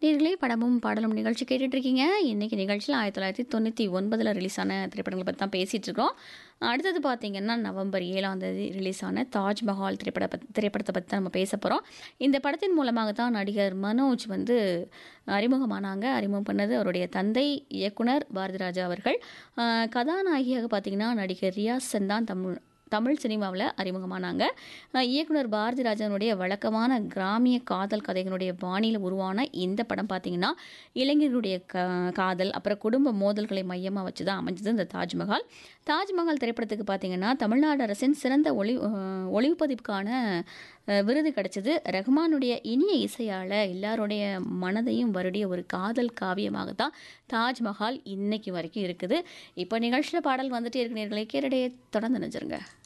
நேர்களே படமும் பாடலும் நிகழ்ச்சி கேட்டுட்டு இருக்கீங்க இன்னைக்கு நிகழ்ச்சியில் ஆயிரத்தி தொள்ளாயிரத்தி தொண்ணூற்றி ஒன்பதில் ரிலீஸ் ஆன திரைப்படங்களை பற்றி தான் பேசிகிட்டு இருக்கோம் அடுத்தது பார்த்தீங்கன்னா நவம்பர் ஏழாம் தேதி ரிலீஸ் ஆன தாஜ்மஹால் திரைப்பட பத் திரைப்படத்தை பற்றி தான் நம்ம பேச போகிறோம் இந்த படத்தின் மூலமாக தான் நடிகர் மனோஜ் வந்து அறிமுகமானாங்க அறிமுகம் பண்ணது அவருடைய தந்தை இயக்குனர் பாரதிராஜா அவர்கள் அஹ், கதாநாயகியாக பார்த்தீங்கன்னா நடிகர் ரியாசன் தான் தமிழ் தமிழ் சினிமாவில் அறிமுகமானாங்க அஹ் இயக்குனர் பாரதி ராஜனுடைய வழக்கமான கிராமிய காதல் கதைகளுடைய பாணியில் உருவான இந்த படம் பார்த்தீங்கன்னா இளைஞர்களுடைய க காதல் அப்புறம் குடும்ப மோதல்களை மையமாக வச்சு தான் அமைஞ்சது இந்த தாஜ்மஹால் தாஜ்மஹால் திரைப்படத்துக்கு பார்த்தீங்கன்னா தமிழ்நாடு அரசின் சிறந்த ஒளி அஹ் ஒளிப்பதிவுக்கான அஹ், விருது கிடைச்சது ரஹ்மானுடைய இனிய இசையால் எல்லாருடைய மனதையும் வருடிய ஒரு காதல் காவியமாக தான் தாஜ்மஹால் இன்னைக்கு வரைக்கும் இருக்குது இப்போ நிகழ்ச்சியில் பாடல் வந்துட்டு இருக்கிற நேர்களை கேரடையே தொடர்ந்து நினைச்சிருங்க